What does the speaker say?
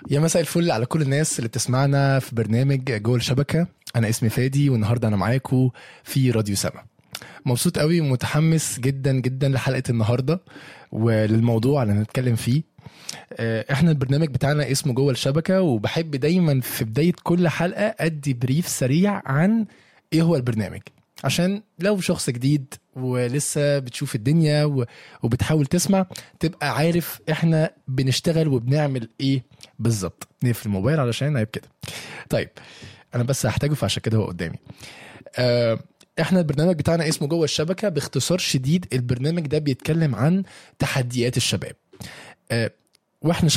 يا مساء الفل على كل الناس اللي بتسمعنا في برنامج جوه الشبكة أنا اسمي فادي والنهاردة أنا معاكم في راديو سما مبسوط قوي ومتحمس جدا جدا لحلقة النهاردة وللموضوع اللي هنتكلم فيه آه، احنا البرنامج بتاعنا اسمه جوه الشبكة وبحب دايما في بداية كل حلقة أدي بريف سريع عن ايه هو البرنامج عشان لو شخص جديد ولسه بتشوف الدنيا و- وبتحاول تسمع تبقى عارف احنا بنشتغل وبنعمل ايه بالظبط نقفل الموبايل علشان عيب كده طيب انا بس هحتاجه فعشان كده هو قدامي آه احنا البرنامج بتاعنا اسمه جوه الشبكه باختصار شديد البرنامج ده بيتكلم عن تحديات الشباب آه واحنا